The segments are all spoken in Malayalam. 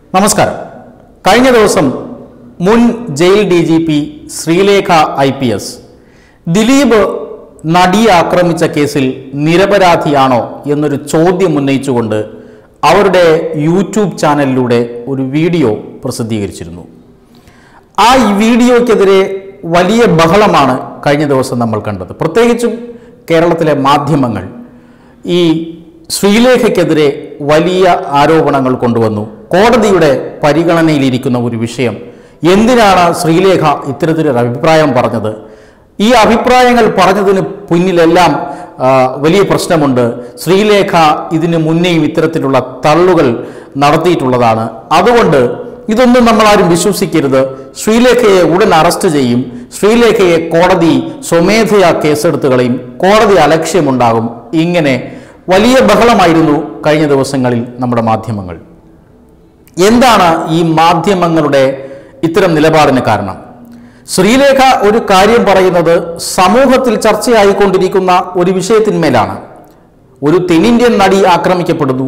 നമസ്കാരം കഴിഞ്ഞ ദിവസം മുൻ jail D G P Sreelekha I P S Dileep നടിയെ ആക്രമിച്ച കേസിൽ നിരപരാധിയാണോ എന്നൊരു ചോദ്യം ഉന്നയിച്ചുകൊണ്ട് അവരുടെ യൂട്യൂബ് ചാനലിലൂടെ ഒരു വീഡിയോ പ്രസിദ്ധീകരിച്ചിരുന്നു ആ ഈ വീഡിയോയ്ക്കെതിരെ വലിയ ബഹളമാണ് കഴിഞ്ഞ ദിവസം നമ്മൾ കണ്ടത് പ്രത്യേകിച്ചും കേരളത്തിലെ മാധ്യമങ്ങൾ ഈ ശ്രീലേഖയ്ക്കെതിരെ വലിയ ആരോപണങ്ങൾ കൊണ്ടുവന്നു കോടതിയുടെ പരിഗണനയിലിരിക്കുന്ന ഒരു വിഷയം എന്തിനാണ് ശ്രീലേഖ ഇത്തരത്തിലൊരു അഭിപ്രായം പറഞ്ഞത് ഈ അഭിപ്രായങ്ങൾ പറഞ്ഞതിന് പിന്നിലെല്ലാം ആ, വലിയ പ്രശ്നമുണ്ട് ശ്രീലേഖ ഇതിന് മുന്നേയും ഇത്തരത്തിലുള്ള തള്ളുകൾ നടത്തിയിട്ടുള്ളതാണ് അതുകൊണ്ട് ഇതൊന്നും നമ്മൾ ആരും വിശ്വസിക്കരുത് ശ്രീലേഖയെ ഉടൻ അറസ്റ്റ് ചെയ്യും ശ്രീലേഖയെ കോടതി സ്വമേധയാ കേസെടുത്ത് കളയും കോടതി അലക്ഷ്യമുണ്ടാകും ഇങ്ങനെ വലിയ ബഹളമായിരുന്നു കഴിഞ്ഞ ദിവസങ്ങളിൽ നമ്മുടെ മാധ്യമങ്ങൾ എന്താണ് ഈ മാധ്യമങ്ങളുടെ ഇത്തരം നിലപാടിന് കാരണം ശ്രീലേഖ ഒരു കാര്യം പറയുന്നത് സമൂഹത്തിൽ ചർച്ചയായിക്കൊണ്ടിരിക്കുന്ന ഒരു വിഷയത്തിന്മേലാണ് ഒരു തെന്നിന്ത്യൻ നടി ആക്രമിക്കപ്പെടുന്നു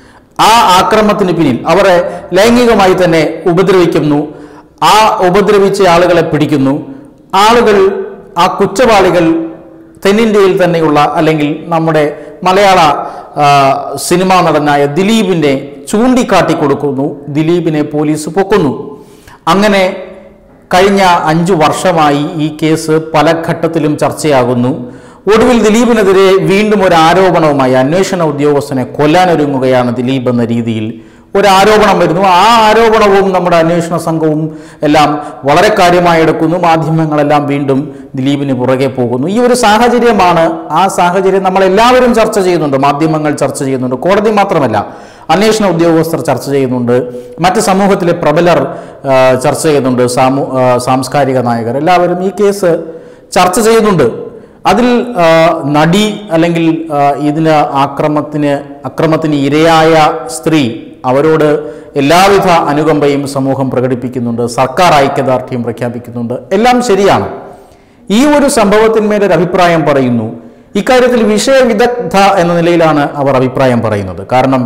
ആ ആക്രമണത്തിന് പിന്നിൽ അവരെ ലൈംഗികമായി തന്നെ ഉപദ്രവിക്കുന്നു ആ ഉപദ്രവിച്ച ആളുകളെ പിടിക്കുന്നു ആളുകൾ ആ കുറ്റവാളികൾ തെന്നിന്ത്യയിൽ തന്നെയുള്ള അല്ലെങ്കിൽ നമ്മുടെ മലയാള ആ, സിനിമാ നടനായ ദിലീപിനെ ചൂണ്ടിക്കാട്ടി കൊടുക്കുന്നു ദിലീപിനെ പോലീസ് പൊക്കുന്നു അങ്ങനെ കഴിഞ്ഞ അഞ്ചു വർഷമായി ഈ കേസ് പല ഘട്ടത്തിലും ചർച്ചയാകുന്നു ഒടുവിൽ ദിലീപിനെതിരെ വീണ്ടും ഒരു ആരോപണവുമായി അന്വേഷണ ഉദ്യോഗസ്ഥനെ കൊല്ലാനൊരുങ്ങുകയാണ് ദിലീപ് എന്ന രീതിയിൽ ഒരു ആരോപണം വരുന്നു ആ ആരോപണവും നമ്മുടെ അന്വേഷണ സംഘവും എല്ലാം വളരെ കാര്യമായി എടുക്കുന്നു മാധ്യമങ്ങളെല്ലാം വീണ്ടും ദിലീപിന് പുറകെ പോകുന്നു ഈ ഒരു സാഹചര്യമാണ് ആ സാഹചര്യം നമ്മൾ എല്ലാവരും ചർച്ച ചെയ്യുന്നുണ്ട് മാധ്യമങ്ങൾ ചർച്ച ചെയ്യുന്നുണ്ട് കോടതി മാത്രമല്ല അന്വേഷണ ഉദ്യോഗസ്ഥർ ചർച്ച ചെയ്യുന്നുണ്ട് മറ്റ് സമൂഹത്തിലെ പ്രബലർ ആ, ചർച്ച ചെയ്യുന്നുണ്ട് സാമൂ ആ, സാംസ്കാരിക നായകർ എല്ലാവരും ഈ കേസ് ചർച്ച ചെയ്യുന്നുണ്ട് അതിൽ ആ, നടി അല്ലെങ്കിൽ ആ, ഇതിന് ആക്രമത്തിന് അക്രമത്തിന് ഇരയായ സ്ത്രീ അവരോട് എല്ലാവിധ അനുകമ്പയും സമൂഹം പ്രകടിപ്പിക്കുന്നുണ്ട് സർക്കാർ ഐക്യദാർഢ്യം പ്രഖ്യാപിക്കുന്നുണ്ട് എല്ലാം ശരിയാണ് ഈ ഒരു സംഭവത്തിന്മേൽ ഒരു അഭിപ്രായം പറയുന്നു ഇക്കാര്യത്തിൽ വിഷയവിദഗ്ധ എന്ന നിലയിലാണ് അവർ അഭിപ്രായം പറയുന്നത് കാരണം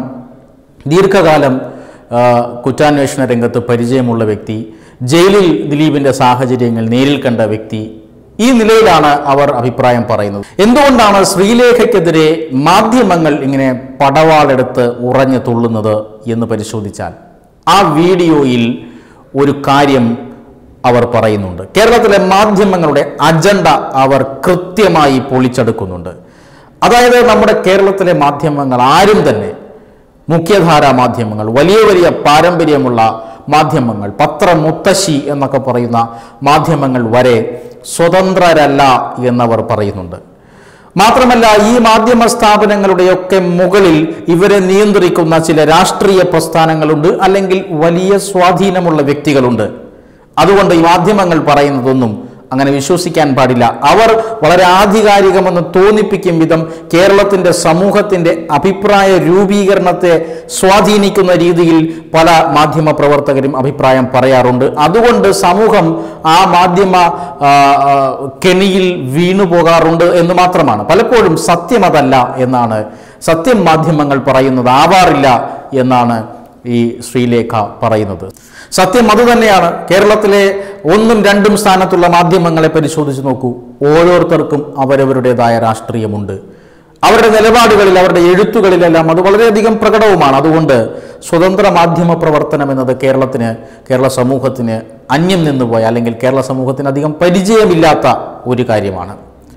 ദീർഘകാലം ആ, കുറ്റാന്വേഷണ രംഗത്ത് പരിചയമുള്ള വ്യക്തി ജയിലിൽ ദിലീപിന്റെ സാഹചര്യങ്ങൾ നേരിൽ കണ്ട വ്യക്തി ഈ നിലയിലാണ് അവർ അഭിപ്രായം പറയുന്നത് എന്തുകൊണ്ടാണ് ശ്രീലേഖയ്ക്കെതിരെ മാധ്യമങ്ങൾ ഇങ്ങനെ പടവാളെടുത്ത് ഉറഞ്ഞു തുള്ളുന്നത് എന്ന് പരിശോധിച്ചാൽ ആ വീഡിയോയിൽ ഒരു കാര്യം അവർ പറയുന്നുണ്ട് കേരളത്തിലെ മാധ്യമങ്ങളുടെ അജണ്ട അവർ കൃത്യമായി പൊളിച്ചെടുക്കുന്നുണ്ട് അതായത് നമ്മുടെ കേരളത്തിലെ മാധ്യമങ്ങൾ ആരും തന്നെ മുഖ്യധാരാ മാധ്യമങ്ങൾ വലിയ വലിയ പാരമ്പര്യമുള്ള മാധ്യമങ്ങൾ പത്രമുത്തശ്ശി എന്നൊക്കെ പറയുന്ന മാധ്യമങ്ങൾ വരെ സ്വതന്ത്രരല്ല എന്നവർ പറയുന്നുണ്ട് മാത്രമല്ല ഈ മാധ്യമ സ്ഥാപനങ്ങളുടെയൊക്കെ മുകളിൽ ഇവരെ നിയന്ത്രിക്കുന്ന ചില രാഷ്ട്രീയ പ്രസ്ഥാനങ്ങളുണ്ട് അല്ലെങ്കിൽ വലിയ സ്വാധീനമുള്ള വ്യക്തികളുണ്ട് അതുകൊണ്ട് ഈ മാധ്യമങ്ങൾ പറയുന്നതൊന്നും അങ്ങനെ വിശ്വസിക്കാൻ പാടില്ല അവർ വളരെ ആധികാരികമെന്ന് തോന്നിപ്പിക്കും വിധം കേരളത്തിന്റെ സമൂഹത്തിന്റെ അഭിപ്രായ രൂപീകരണത്തെ സ്വാധീനിക്കുന്ന രീതിയിൽ പല മാധ്യമ പ്രവർത്തകരും അഭിപ്രായം പറയാറുണ്ട് അതുകൊണ്ട് സമൂഹം ആ മാധ്യമ ആ, ആ, കെണിയിൽ വീണു പോകാറുണ്ട് എന്ന് മാത്രമാണ് പലപ്പോഴും സത്യം അതല്ല എന്നാണ് സത്യം മാധ്യമങ്ങൾ പറയുന്നത് ആവാറില്ല എന്നാണ് ഈ ശ്രീലേഖ പറയുന്നത് സത്യം അത് തന്നെയാണ് കേരളത്തിലെ ഒന്നും രണ്ടും സ്ഥാനത്തുള്ള മാധ്യമങ്ങളെ പരിശോധിച്ച് നോക്കൂ ഓരോരുത്തർക്കും അവരവരുടേതായ രാഷ്ട്രീയമുണ്ട് അവരുടെ നിലപാടുകളിൽ അവരുടെ എഴുത്തുകളിലെല്ലാം അത് വളരെയധികം പ്രകടവുമാണ് അതുകൊണ്ട് സ്വതന്ത്ര മാധ്യമ പ്രവർത്തനം എന്നത് കേരളത്തിന് കേരള സമൂഹത്തിന് അന്യം നിന്നുപോയ അല്ലെങ്കിൽ കേരള സമൂഹത്തിന് അധികം പരിചയമില്ലാത്ത ഒരു കാര്യമാണ്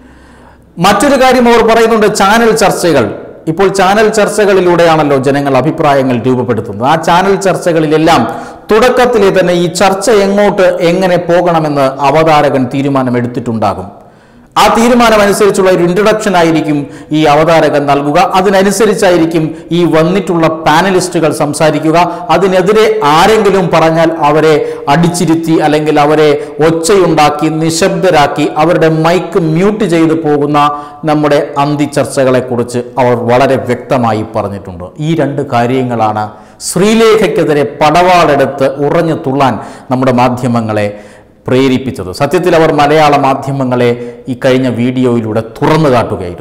മറ്റൊരു കാര്യം അവർ പറയുന്നുണ്ട് ചാനൽ ചർച്ചകൾ ഇപ്പോൾ ചാനൽ ചർച്ചകളിലൂടെയാണല്ലോ ജനങ്ങൾ അഭിപ്രായങ്ങൾ രൂപപ്പെടുത്തുന്നത് ആ ചാനൽ ചർച്ചകളിലെല്ലാം തുടക്കത്തിലെ തന്നെ ഈ ചർച്ച എങ്ങോട്ട് എങ്ങനെ പോകണമെന്ന് അവതാരകൻ തീരുമാനമെടുത്തിട്ടുണ്ടാകും ആ തീരുമാനം അനുസരിച്ചുള്ള ഒരു ഇൻട്രൊഡക്ഷൻ ആയിരിക്കും ഈ അവതാരകൻ നൽകുക അതിനനുസരിച്ചായിരിക്കും ഈ വന്നിട്ടുള്ള പാനലിസ്റ്റുകൾ സംസാരിക്കുക അതിനെതിരെ ആരെങ്കിലും പറഞ്ഞാൽ അവരെ അടിച്ചിരുത്തി അല്ലെങ്കിൽ അവരെ ഒച്ചയുണ്ടാക്കി നിശബ്ദരാക്കി അവരുടെ മൈക്ക് മ്യൂട്ട് ചെയ്തു പോകുന്ന നമ്മുടെ അന്തിചർച്ചകളെക്കുറിച്ച് അവർ വളരെ വ്യക്തമായി പറഞ്ഞിട്ടുണ്ട് ഈ രണ്ട് കാര്യങ്ങളാണ് ശ്രീലേഖയ്ക്കെതിരെ പടവാളെടുത്ത് ഉറഞ്ഞു തുള്ളാൻ നമ്മുടെ മാധ്യമങ്ങളെ പ്രേരിപ്പിച്ചത് സത്യത്തിൽ അവർ മലയാള മാധ്യമങ്ങളെ ഈ കഴിഞ്ഞ വീഡിയോയിലൂടെ തുറന്നു കാട്ടുകയായിരുന്നു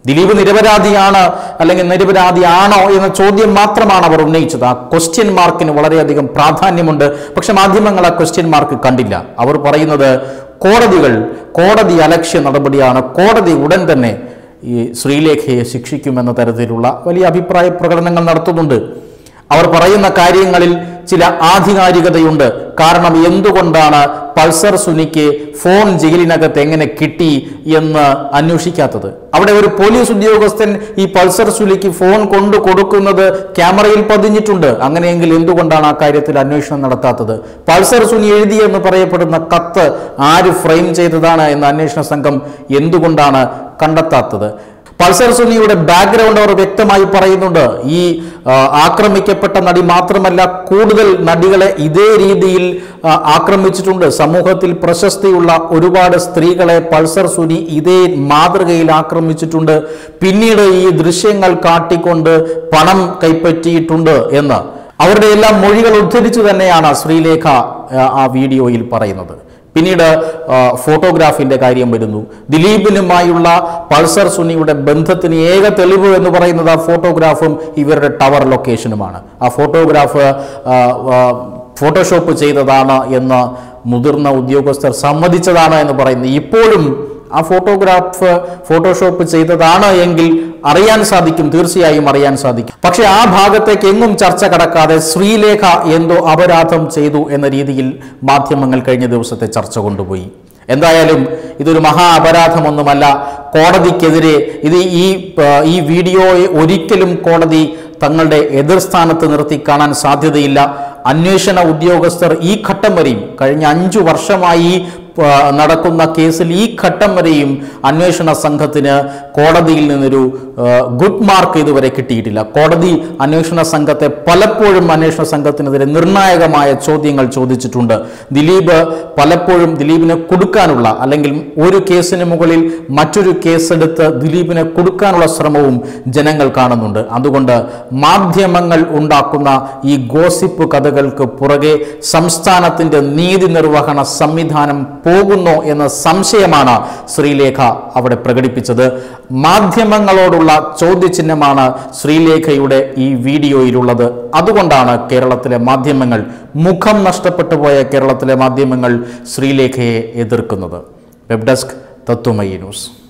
ദിലീപ് നിരപരാധിയാണ് അല്ലെങ്കിൽ നിരപരാധിയാണോ എന്ന ചോദ്യം മാത്രമാണ് അവർ ഉന്നയിച്ചത് ആ ക്വസ്റ്റ്യൻ മാർക്കിന് വളരെയധികം പ്രാധാന്യമുണ്ട് പക്ഷെ മാധ്യമങ്ങൾ ആ ക്വസ്റ്റ്യൻ മാർക്ക് കണ്ടില്ല അവർ പറയുന്നത് കോടതികൾ കോടതി അലക്ഷ്യ നടപടിയാണ് കോടതി ഉടൻ തന്നെ ഈ ശ്രീലേഖയെ ശിക്ഷിക്കുമെന്ന തരത്തിലുള്ള വലിയ അഭിപ്രായ പ്രകടനങ്ങൾ നടത്തുന്നുണ്ട് അവർ പറയുന്ന കാര്യങ്ങളിൽ ചില ആധികാരികതയുണ്ട് കാരണം എന്തുകൊണ്ടാണ് പൾസർ സുനിക്ക് ഫോൺ ജയിലിനകത്ത് എങ്ങനെ കിട്ടി എന്ന് അന്വേഷിക്കാത്തത് അവിടെ ഒരു പോലീസ് ഉദ്യോഗസ്ഥൻ ഈ പൾസർ സുനിക്ക് ഫോൺ കൊണ്ടു കൊടുക്കുന്നത് ക്യാമറയിൽ പതിഞ്ഞിട്ടുണ്ട് അങ്ങനെയെങ്കിൽ എന്തുകൊണ്ടാണ് ആ കാര്യത്തിൽ അന്വേഷണം നടത്താത്തത് പൾസർ സുനി എഴുതി എന്ന് പറയപ്പെടുന്ന കത്ത് ആര് ഫ്രെയിം ചെയ്തതാണ് എന്ന് അന്വേഷണ സംഘം എന്തുകൊണ്ടാണ് കണ്ടെത്താത്തത് പൾസർ സുനിയുടെ ബാക്ക്ഗ്രൗണ്ട് അവർ വ്യക്തമായി പറയുന്നുണ്ട് ഈ ആ, ആക്രമിക്കപ്പെട്ട നടി മാത്രമല്ല കൂടുതൽ നടികളെ ഇതേ രീതിയിൽ ആ, ആക്രമിച്ചിട്ടുണ്ട് സമൂഹത്തിൽ പ്രശസ്തിയുള്ള ഒരുപാട് സ്ത്രീകളെ പൾസർ സുനി ഇതേ മാതൃകയിൽ ആക്രമിച്ചിട്ടുണ്ട് പിന്നീട് ഈ ദൃശ്യങ്ങൾ കാട്ടിക്കൊണ്ട് പണം കൈപ്പറ്റിയിട്ടുണ്ട് എന്ന് അവരുടെ എല്ലാം മൊഴികൾ ഉദ്ധരിച്ചു തന്നെയാണ് ശ്രീലേഖ ആ, ആ വീഡിയോയിൽ പറയുന്നത് പിന്നീട് ആ, ഫോട്ടോഗ്രാഫിന്റെ കാര്യം വരുന്നു ദിലീപിനുമായുള്ള പൾസർ സുനിയുടെ ബന്ധത്തിന് ഏക തെളിവ് എന്ന് പറയുന്നത് ആ ഫോട്ടോഗ്രാഫും ഇവരുടെ ടവർ ലൊക്കേഷനുമാണ് ആ ഫോട്ടോഗ്രാഫ് ആ, ആ, ഫോട്ടോഷോപ്പ് ചെയ്തതാണ് എന്ന് മുതിർന്ന ഉദ്യോഗസ്ഥർ സമ്മതിച്ചതാണ് എന്ന് പറയുന്നു ഇപ്പോഴും ആ ഫോട്ടോഗ്രാഫ് ഫോട്ടോഷോപ്പ് ചെയ്തതാണ് എങ്കിൽ അറിയാൻ സാധിക്കും തീർച്ചയായും അറിയാൻ സാധിക്കും പക്ഷെ ആ ഭാഗത്തേക്ക് എങ്ങും ചർച്ച കടക്കാതെ ശ്രീലേഖ എന്തോ അപരാധം ചെയ്തു എന്ന രീതിയിൽ മാധ്യമങ്ങൾ കഴിഞ്ഞ ദിവസത്തെ ചർച്ച കൊണ്ടുപോയി എന്തായാലും ഇതൊരു മഹാ അപരാധമൊന്നുമല്ല കോടതിക്കെതിരെ ഇത് ഈ ആ, ഈ വീഡിയോയെ ഒരിക്കലും കോടതി തങ്ങളുടെ എതിർസ്ഥാനത്ത് നിർത്തി കാണാൻ സാധ്യതയില്ല അന്വേഷണ ഉദ്യോഗസ്ഥർ ഈ ഘട്ടം വരെയും കഴിഞ്ഞ അഞ്ചു വർഷമായി ആ, നടക്കുന്ന കേസിൽ ഈ ഘട്ടം വരെയും അന്വേഷണ സംഘത്തിന് കോടതിയിൽ നിന്നൊരു ആ, ഗുഡ് മാർക്ക് ഇതുവരെ കിട്ടിയിട്ടില്ല കോടതി അന്വേഷണ സംഘത്തെ പലപ്പോഴും അന്വേഷണ സംഘത്തിനെതിരെ നിർണായകമായ ചോദ്യങ്ങൾ ചോദിച്ചിട്ടുണ്ട് ദിലീപ് പലപ്പോഴും ദിലീപിനെ കൊടുക്കാനുള്ള അല്ലെങ്കിൽ ഒരു കേസിന് മുകളിൽ മറ്റൊരു കേസെടുത്ത് ദിലീപിനെ കൊടുക്കാനുള്ള ശ്രമവും ജനങ്ങൾ കാണുന്നുണ്ട് അതുകൊണ്ട് മാധ്യമങ്ങൾ ഉണ്ടാക്കുന്ന ഈ ഗോസിപ്പ് കഥകൾക്ക് പുറകെ സംസ്ഥാനത്തിന്റെ നീതി നിർവഹണ സംവിധാനം പോകുന്നോ എന്ന സംശയമാണ് ശ്രീലേഖ അവിടെ പ്രകടിപ്പിച്ചത് മാധ്യമങ്ങളോടുള്ള ചോദ്യചിഹ്നമാണ് ശ്രീലേഖയുടെ ഈ വീഡിയോയിലുള്ളത് അതുകൊണ്ടാണ് കേരളത്തിലെ മാധ്യമങ്ങൾ മുഖം നഷ്ടപ്പെട്ടു പോയ കേരളത്തിലെ മാധ്യമങ്ങൾ ശ്രീലേഖയെ എതിർക്കുന്നത് വെബ് ഡെസ്ക് തത്വമയി ന്യൂസ്